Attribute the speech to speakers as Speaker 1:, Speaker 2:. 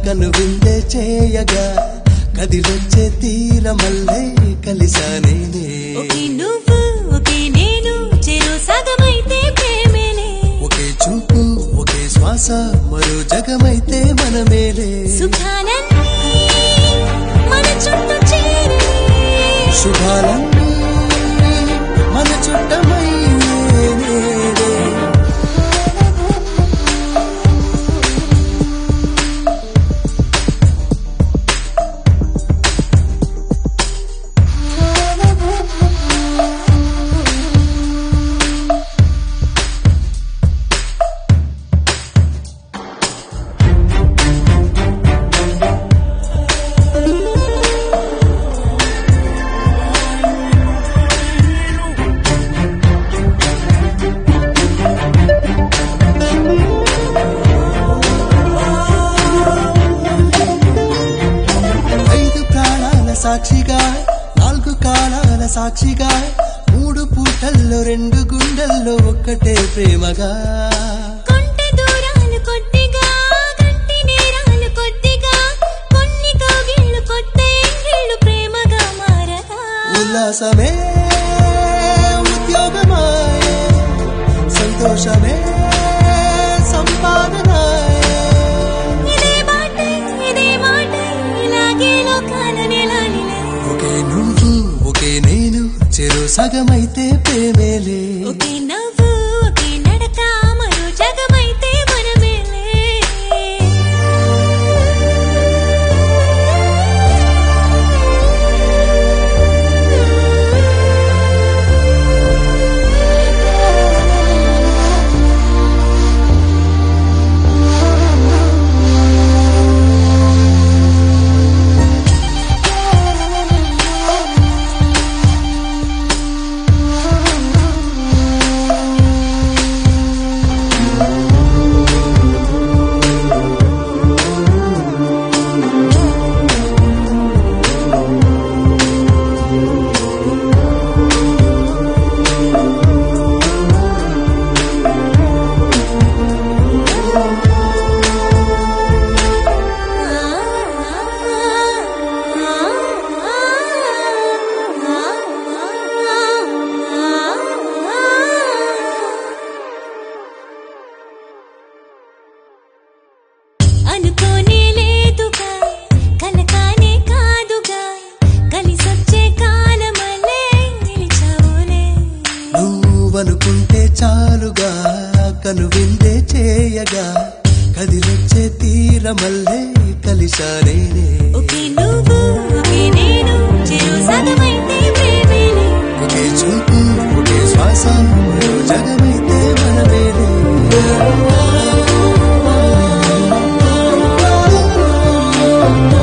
Speaker 1: కను విందే చేయగా కదిలొచ్చే తీరమల్లే కలిసానేనే
Speaker 2: ఒకే నువ్వు ఒకే నేను చెరు సగమైతే ప్రేమేలే
Speaker 1: ఒకే చూపు ఒకే శ్వాస మరో జగమైతే మనమేలే
Speaker 2: సుఖాలన్నీ మన చుట్టూ చేరే
Speaker 1: శుభాలన్నీ మన చుట్టమయ్యేనే ఐదు ప్రాణాల సాక్షిగా నాలుగు కాలాల సాక్షిగా మూడు పూటల్లో రెండు గుండెల్లో ఒక్కటే ప్రేమగా
Speaker 2: కొంటె దూరాలు కొద్దిగా గంటి నేరాలు కొద్దిగా కొన్ని కౌగిళ్ళు కొత్త ఎంగిళ్ళు ప్రేమగా మారగా
Speaker 1: ఉల్లాసమే ఉద్యోగమాయే సంతోషమే సంపాదనాయే
Speaker 2: ఇదే బాటే ఇదే మాట ఇలాగే లోకాల నెలాలిలే
Speaker 1: ఒకే నువ్వు ఒకే నేను చెరు సగమైతే ప్రేమేలే
Speaker 2: ఒకే నవ్వు ఒకే నడక మరో జగమైతే మనమేలే అనుకోనే లేదుగా కలకానే కాదుగా కలిసొచ్చే కాలమలే నిలిచావులే
Speaker 1: నువ్వనుకుంటే చాలుగా కను విందే చేయగా కదిలొచ్చే తీరమల్లే కలిశానేనే
Speaker 2: ఒకే నువ్వు ఒకే నేను చెరు సగమైతే ప్రేమేలే
Speaker 1: ఒకే చూపు ఒకే శ్వాస మరో జగమైతే మనమేలే